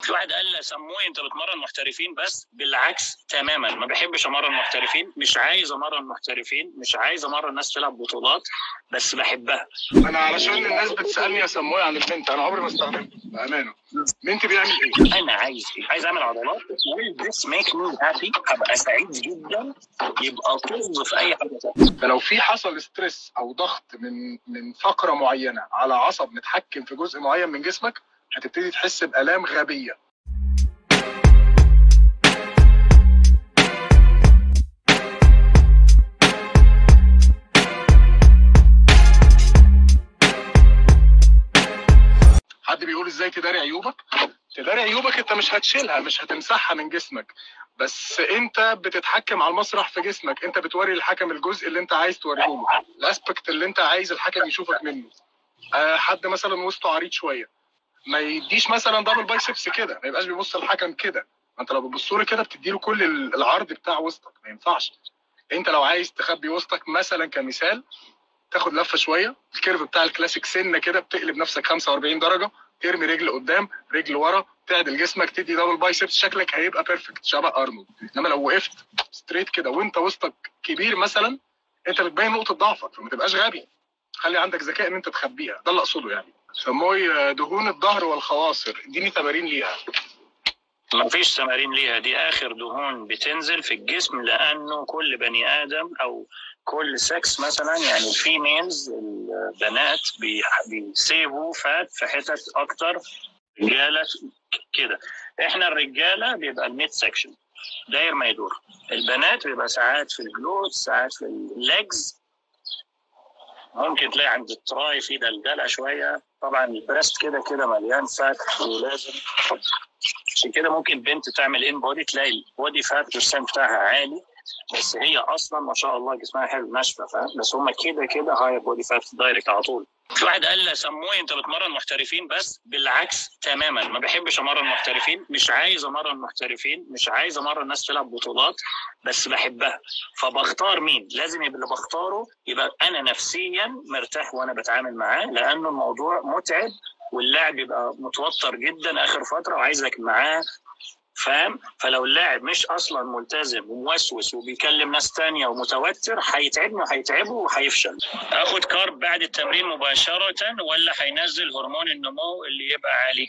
في واحد قال لي سموه انت بتمرن محترفين بس بالعكس تماما ما بحبش امرن محترفين مش عايز امرن محترفين مش عايز امرن ناس تلعب بطولات بس بحبها انا علشان الناس بتسالني يا سموي عن البنت انا عمري ما استخدمته بامانه بنت بيعمل ايه؟ انا عايز ايه؟ عايز اعمل عضلات will this make me happy هبقى سعيد جدا يبقى طز في اي حاجه تانية. فلو في حصل ستريس او ضغط من من فقره معينه على عصب متحكم في جزء معين من جسمك هتبتدي تحس بالام غبيه حد بيقول ازاي تداري عيوبك تداري عيوبك انت مش هتشيلها مش هتمسحها من جسمك بس انت بتتحكم على المسرح في جسمك انت بتوري الحكم الجزء اللي انت عايز توريه له الاسبكت اللي انت عايز الحكم يشوفك منه آه حد مثلا وسطه عريض شويه ما يديش مثلا دبل بايسبس كده ما يبقاش بيبص للحكم كده ما انت لو بتبص له كده بتديله كل ال- العرض بتاع وسطك ما ينفعش انت لو عايز تخبي وسطك مثلا كمثال تاخد لفه شويه الكيرف بتاع الكلاسيك سنه كده بتقلب نفسك 45 درجه ترمي رجل قدام رجل ورا تعدل جسمك تدي دبل بايسبس شكلك هيبقى بيرفكت شبه ارنولد انما لو وقفت ستريت كده وانت وسطك كبير مثلا انت بتبين نقطه ضعفك فما تبقاش غبي خلي عندك ذكاء ان انت تخبيها ده اللي اقصده يعني سموي دهون الظهر والخواصر اديني تمارين ليها ما فيش تمارين ليها دي اخر دهون بتنزل في الجسم لانه كل بني ادم او كل سكس مثلا يعني الفيميلز البنات بي- بيسيبوا فات في حتت اكتر رجاله كده احنا الرجاله بيبقى الميد سكشن داير ما يدور البنات بيبقى ساعات في الجلوت ساعات في الليجز ممكن تلاقي عند التراي في دلدله شويه طبعا البريست كده كده مليان فات ولازم عشان كده ممكن بنت تعمل ان بودي تلاقي البودي فات بيرسنت بتاعها عالي بس هي اصلا ما شاء الله جسمها حلو ناشفه فاهم بس هم كده كده هاي بودي فات دايركت على طول في واحد قال لي سموه انت بتمرن محترفين بس بالعكس تماما ما بحبش امرن محترفين مش عايز امرن محترفين مش عايز امرن ناس تلعب بطولات بس بحبها فبختار مين لازم يبقى اللي بختاره يبقى انا نفسيا مرتاح وانا بتعامل معاه لانه الموضوع متعب واللاعب يبقى متوتر جدا اخر فتره وعايزك معاه فاهم فلو اللاعب مش اصلا ملتزم وموسوس وبيكلم ناس تانية ومتوتر هيتعبني وهيتعبه وهيفشل اخد كارب بعد التمرين مباشره ولا هينزل هرمون النمو اللي يبقى عالي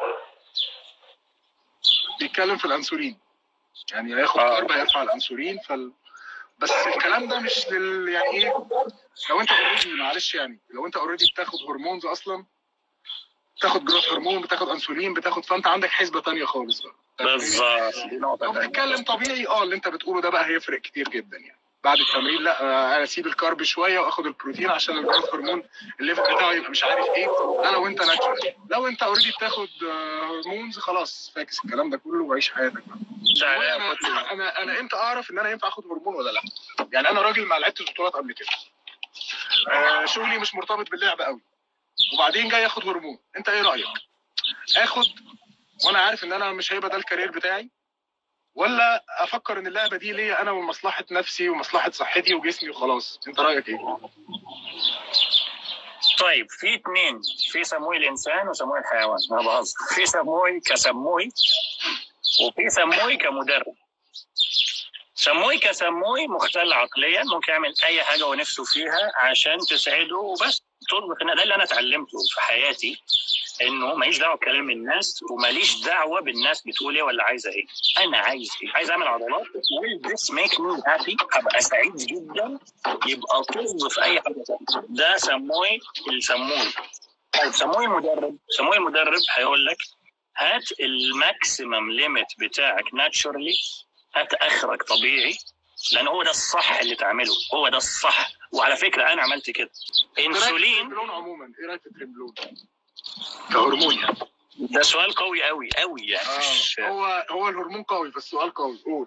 بيتكلم في الانسولين يعني هياخد آه. كارب هيرفع الانسولين فال بس الكلام ده مش لل يعني ايه لو انت اوريدي معلش يعني لو انت اوريدي بتاخد هرمونز اصلا بتاخد جروث هرمون بتاخد انسولين بتاخد فانت عندك حسبه تانية خالص بقى بالظبط دي نقطه لو تانية. بتتكلم طبيعي اه اللي انت بتقوله ده بقى هيفرق كتير جدا يعني بعد التمرين لا آه، انا اسيب الكارب شويه واخد البروتين عشان الجروث هرمون الليفل بتاعه يبقى مش عارف ايه ده لو انت ناتشورال لو انت اوريدي بتاخد آه، هرمونز خلاص فاكس الكلام ده كله وعيش حياتك بقى مش عارف انا كنت- انا انا امتى اعرف ان انا ينفع اخد هرمون ولا لا يعني انا راجل ما لعبتش بطولات قبل كده آه شغلي مش مرتبط باللعب قوي وبعدين جاي اخد هرمون انت ايه رايك اخد وانا عارف ان انا مش هيبقى ده الكارير بتاعي ولا افكر ان اللعبه دي ليا انا ومصلحه نفسي ومصلحه صحتي وجسمي وخلاص انت رايك ايه طيب في اثنين في سموي الانسان وسموي الحيوان انا بهزر في سموي كسموي وفي سموي كمدرب سموي كسموي مختل عقليا ممكن يعمل اي حاجه ونفسه فيها عشان تسعده وبس طول ما ده اللي انا اتعلمته في حياتي انه ماليش دعوه بكلام الناس وماليش دعوه بالناس بتقول ايه ولا عايزه ايه انا عايز ايه عايز اعمل عضلات will this make me happy هبقى سعيد جدا يبقى طز في اي حاجه تانية ده سموي السموي طيب سموي مدرب سموي مدرب هيقول لك هات الماكسيمم ليميت بتاعك ناتشورلي هات اخرك طبيعي لان هو ده الصح اللي تعمله هو ده الصح وعلى فكره انا عملت كده ايه رايك في انسولين التريمبلون عموما ايه رايك في التريمبلون كهرمون يعني ده سؤال قوي قوي قوي يعني مش آه. هو هو الهرمون قوي بس السؤال قوي قول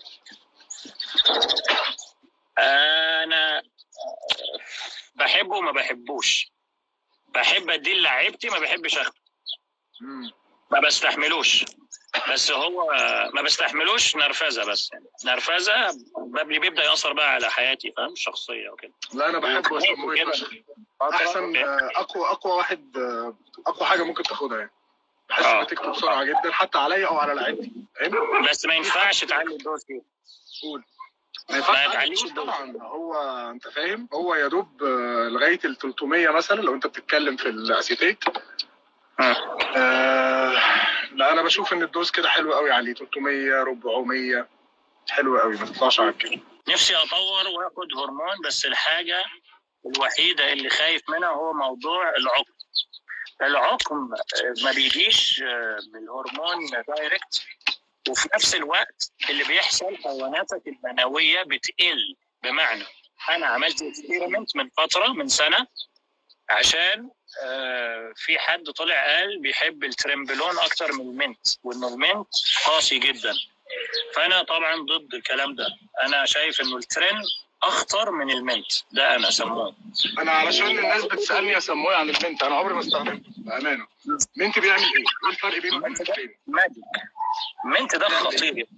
انا بحبه وما بحبوش بحب اديه لعيبتي ما بحبش اخده مم. ما بستحملوش بس هو ما بستحملوش نرفزه بس يعني نرفزه اللي بيبدا ياثر بقى على حياتي فاهم الشخصيه وكده لا انا بحبه سموي كده. فشخ احسن آه، اقوى اقوى واحد آه، اقوى حاجه ممكن تاخدها يعني بحس آه. نتيجته بسرعه جدا حتى عليا او على لعيبتي فاهم بس ما ينفعش تعلي الدوز فيه قول ما ينفعش ما تعلي تعليش الدوز الدوز. طبعا هو انت فاهم هو يا دوب آه، لغايه ال 300 مثلا لو انت بتتكلم في الاسيتيت آه. آه لا انا بشوف ان الدوز كده حلو قوي عليه 300 400 حلو قوي ما تطلعش عن كده نفسي اطور واخد هرمون بس الحاجه الوحيده اللي خايف منها هو موضوع العقم العقم آه، ما بيجيش آه، بالهرمون دايركت وفي نفس الوقت اللي بيحصل حيواناتك المنويه بتقل بمعنى انا عملت اكسبيرمنت من فتره من سنه عشان آه، في حد طلع قال بيحب الترمبلون اكتر من المنت وان المنت قاسي جدا فانا طبعا ضد الكلام ده انا شايف انه الترن اخطر من المنت ده انا سموه انا علشان الناس بتسالني يا سموه عن المنت انا عمري ما استخدمته بامانه منت بيعمل ايه؟ ايه الفرق بينه وبين التاني؟ ماجيك المنت ده خطير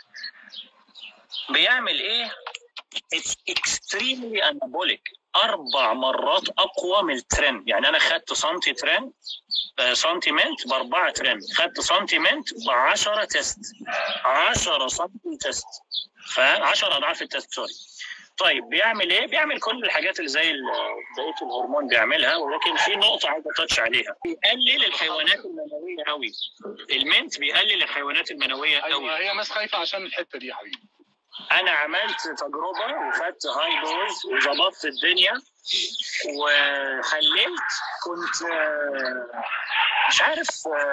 بيعمل ايه؟ It's extremely anabolic اربع مرات اقوى من الترن يعني انا خدت سنتي ترن آه، سنتي منت باربعه ترن خدت سنتي منت ب 10 تيست 10 سنتي تيست ف 10 اضعاف التيست سوري طيب بيعمل ايه؟ بيعمل كل الحاجات اللي زي ال- بقيه الهرمون بيعملها ولكن في نقطه عايز اتاتش عليها بيقلل الحيوانات المنويه قوي المنت بيقلل الحيوانات المنويه قوي ايوه هي ناس خايفه عشان الحته دي يا حبيبي انا عملت تجربه وخدت هاي دوز وظبطت الدنيا وحللت كنت آه، مش عارف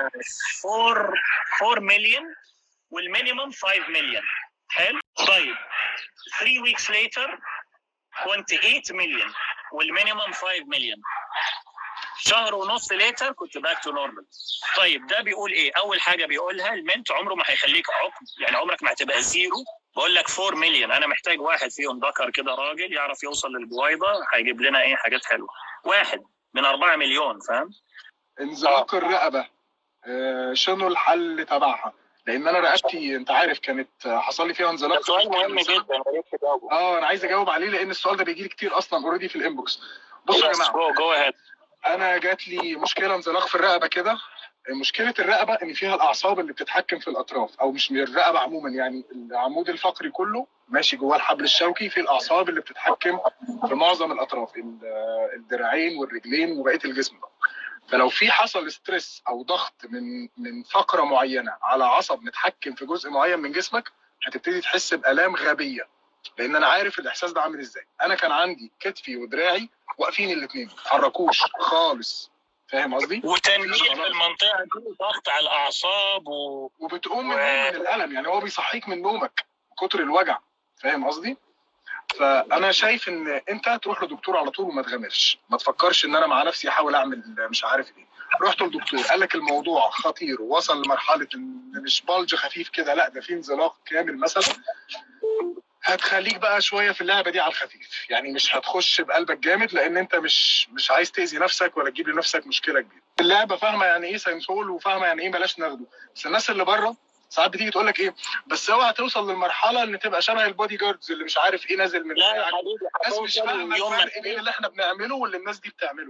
4 4 مليون والمينيمم 5 مليون حلو طيب 3 ويكس ليتر كنت 8 مليون والمينيمم 5 مليون شهر ونص ليتر كنت باك تو نورمال طيب ده بيقول ايه اول حاجه بيقولها المنت عمره ما هيخليك عقم يعني عمرك ما هتبقى زيرو بقول لك 4 مليون انا محتاج واحد فيهم ذكر كده راجل يعرف يوصل للبويضه هيجيب لنا ايه حاجات حلوه واحد من 4 مليون فاهم انزلاق الرقبه آه، شنو الحل تبعها؟ لان انا رقبتي انت عارف كانت آه، حصل لي فيها ده انزلاق سؤال مهم من سنة. جدا يا ريت تجاوبه اه انا عايز اجاوب عليه لان السؤال ده بيجي لي كتير اصلا اوريدي في الانبوكس بصوا يا جماعه جو جو اهيد انا جات لي مشكله انزلاق في الرقبه كده مشكله الرقبه ان فيها الاعصاب اللي بتتحكم في الاطراف او مش من الرقبه عموما يعني العمود الفقري كله ماشي جواه الحبل الشوكي في الاعصاب اللي بتتحكم في معظم الاطراف ال- الدراعين والرجلين وبقيه الجسم فلو في حصل ستريس او ضغط من من فقره معينه على عصب متحكم في جزء معين من جسمك هتبتدي تحس بالام غبيه لان انا عارف الاحساس ده عامل ازاي انا كان عندي كتفي ودراعي واقفين الاثنين ما اتحركوش خالص فاهم قصدي وتنميل في المنطقه دي ضغط على الاعصاب و... وبتقوم من النوم من الالم يعني هو بيصحيك من نومك من كتر الوجع فاهم قصدي فانا شايف ان انت تروح لدكتور على طول وما تغامرش ما تفكرش ان انا مع نفسي احاول اعمل مش عارف ايه رحت للدكتور قال لك الموضوع خطير ووصل لمرحله ان مش بلج خفيف كده لا ده في انزلاق كامل مثلا هتخليك بقى شويه في اللعبه دي على الخفيف يعني مش هتخش بقلبك جامد لان انت مش مش عايز تاذي نفسك ولا تجيب لنفسك مشكله كبيره اللعبه فاهمه يعني ايه ساينسول وفاهمه يعني ايه بلاش ناخده بس الناس اللي بره ساعات بتيجي تقول لك ايه بس اوعى توصل للمرحله ان تبقى شبه البودي جاردز اللي مش عارف ايه نازل من لا يا دراعك. حبيبي الناس مش فاهمه يوم ما الفرق بين اللي احنا بنعمله واللي الناس دي بتعمله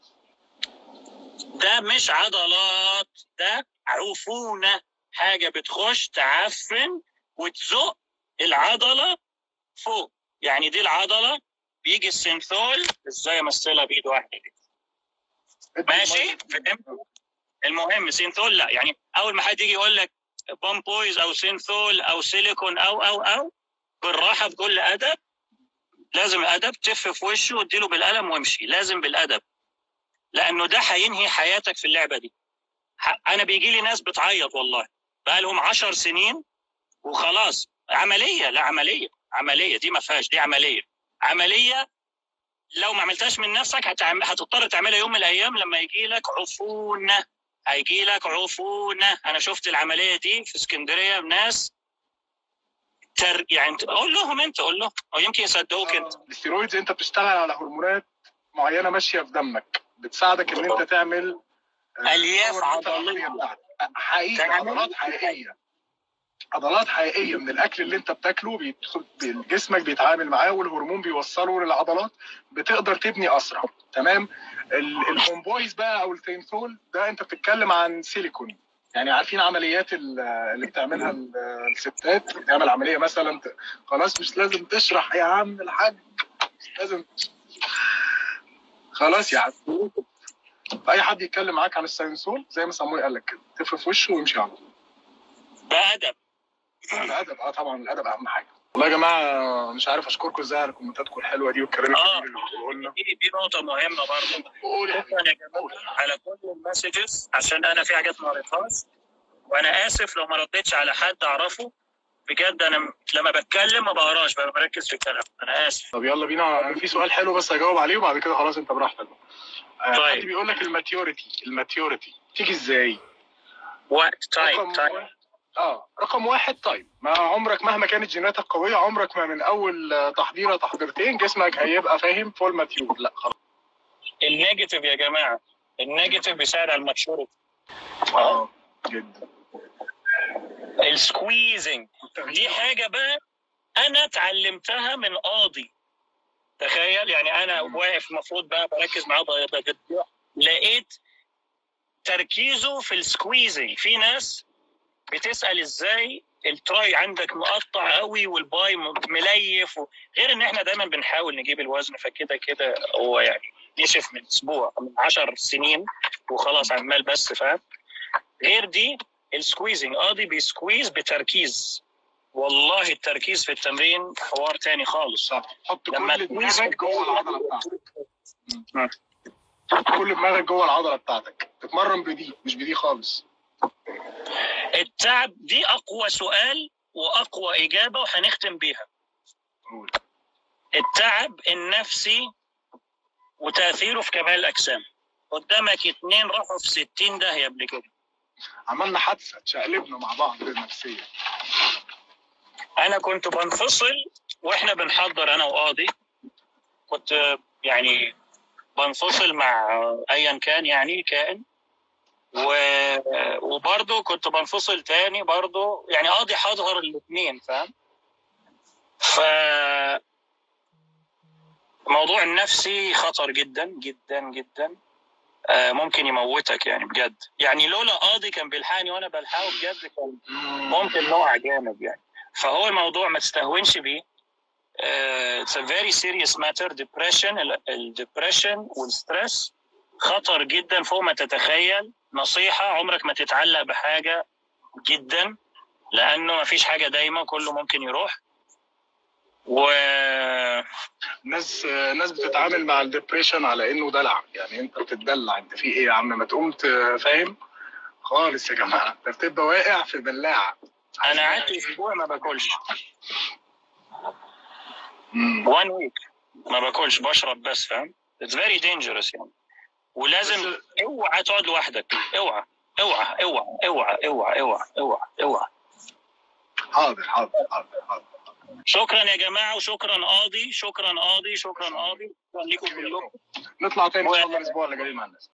ده مش عضلات ده عفونة حاجة بتخش تعفن وتزق العضلة فوق يعني دي العضلة بيجي السنثول ازاي امثلها بايد واحده كده ماشي فهمت المهم سينثول لا يعني اول ما حد يجي يقول لك بامبويز او سينثول او سيليكون او او او بالراحه بكل ادب لازم الادب تف في وشه واديله بالقلم وامشي لازم بالادب لانه ده هينهي حياتك في اللعبه دي ح- انا بيجي لي ناس بتعيط والله بقى لهم 10 سنين وخلاص عمليه لا عمليه عمليه دي ما فيهاش دي عمليه عمليه لو ما عملتهاش من نفسك هتعم... هتضطر تعملها يوم من الايام لما يجي لك عفونه هيجي لك عفونه انا شفت العمليه دي في اسكندريه ناس تر... يعني قول لهم انت قول لهم او يمكن يصدقوك انت آه، الاستيرويدز انت بتشتغل على هرمونات معينه ماشيه في دمك بتساعدك ان انت تعمل آه، ألياف تطور الخطة عضلية. العضلية بتاعتك. حقيقي تعمل- عضلات حقيقيه عضلات حقيقيه من الاكل اللي انت بتاكله بيدخل جسمك بيتعامل معاه والهرمون بيوصله للعضلات بتقدر تبني اسرع تمام ال- الهومبويز بقى او التينثول ده انت بتتكلم عن سيليكون يعني عارفين عمليات ال- اللي بتعملها ال- الستات بتعمل عمليه مثلا ت- خلاص مش لازم تشرح يا عم الحاج مش لازم خلاص يا عم اي حد يتكلم معاك عن الساينسول زي ما سموه قال لك كده تفرق في وشه ويمشي على طول ده ادب الادب اه طبعا الادب اهم حاجه والله يا جماعه مش عارف اشكركم ازاي على كومنتاتكم الحلوه دي والكلام آه. الكبير اللي بتقولوه لنا دي, دي نقطه مهمه برضه قول يا شكرا يا جماعه على كل المسجز عشان انا في حاجات ما قريتهاش وانا اسف لو ما ردتش على حد اعرفه بجد انا لما بتكلم ما بقراش ببقى بركز في الكلام انا اسف طب يلا بينا انا في سؤال حلو بس هجاوب عليه وبعد كده خلاص انت براحتك آه، طيب. حد بيقول لك الماتيوريتي الماتيوريتي تيجي ازاي؟ وقت تايم رقم تايم واحد- اه رقم واحد طيب ما عمرك مهما كانت جيناتك قويه عمرك ما من اول آه، تحضيره تحضيرتين جسمك هيبقى فاهم فول ماتيور لا خلاص النيجاتيف يا جماعه النيجاتيف بيساعد على الماتشوريتي اه جدا السكويزنج دي حاجه بقى انا اتعلمتها من قاضي تخيل يعني انا واقف المفروض بقى بركز معاه ب- ب- لقيت تركيزه في السكويزنج في ناس بتسال ازاي التراي عندك مقطع قوي والباي م- مليف و... غير ان احنا دايما بنحاول نجيب الوزن فكده كده هو يعني نشف من اسبوع من 10 سنين وخلاص عمال بس فاهم غير دي السكويزنج قاضي بيسكويز بتركيز والله التركيز في التمرين حوار تاني خالص صح حط لما كل تسكويز دماغك جوه العضله بتاعتك حط كل دماغك جوه العضله بتاعتك تتمرن بدي مش بدي خالص التعب دي اقوى سؤال واقوى اجابه وهنختم بيها قول. التعب النفسي وتاثيره في كمال الاجسام قدامك اتنين راحوا في 60 داهيه قبل كده عملنا حادثه اتشقلبنا مع بعض نفسيا انا كنت بنفصل واحنا بنحضر انا وقاضي كنت يعني بنفصل مع ايا كان يعني كائن و... وبرضه كنت بنفصل تاني برضه يعني قاضي حاضر الاثنين فاهم ف الموضوع النفسي خطر جدا جدا جدا آه، ممكن يموتك يعني بجد يعني لولا قاضي كان بيلحقني وانا بلحقه بجد كان ممكن نوع جامد يعني فهو الموضوع ما تستهونش بيه آه، it's a very serious matter depression الدبريشن والستريس خطر جدا فوق ما تتخيل نصيحة عمرك ما تتعلق بحاجة جدا لأنه ما فيش حاجة دايما كله ممكن يروح و ناس ناس بتتعامل مع الدبريشن على انه دلع يعني انت بتدلع انت في ايه يا عم ما تقوم ت- فاهم خالص يا جماعه انت بتبقى واقع في بلاعه أنا قعدت أسبوع ما باكلش مم. one week ما باكلش بشرب بس فاهم it's very dangerous يعني ولازم بس- اوعى تقعد لوحدك اوعى اوعى اوعى اوعى اوعى اوعى اوعى اوعى حاضر حاضر حاضر حاضر شكرا يا جماعه وشكرا قاضي شكرا قاضي شكرا قاضي شكرا لكم كلكم نطلع تاني ان شاء الله الاسبوع اللي جاي مع الناس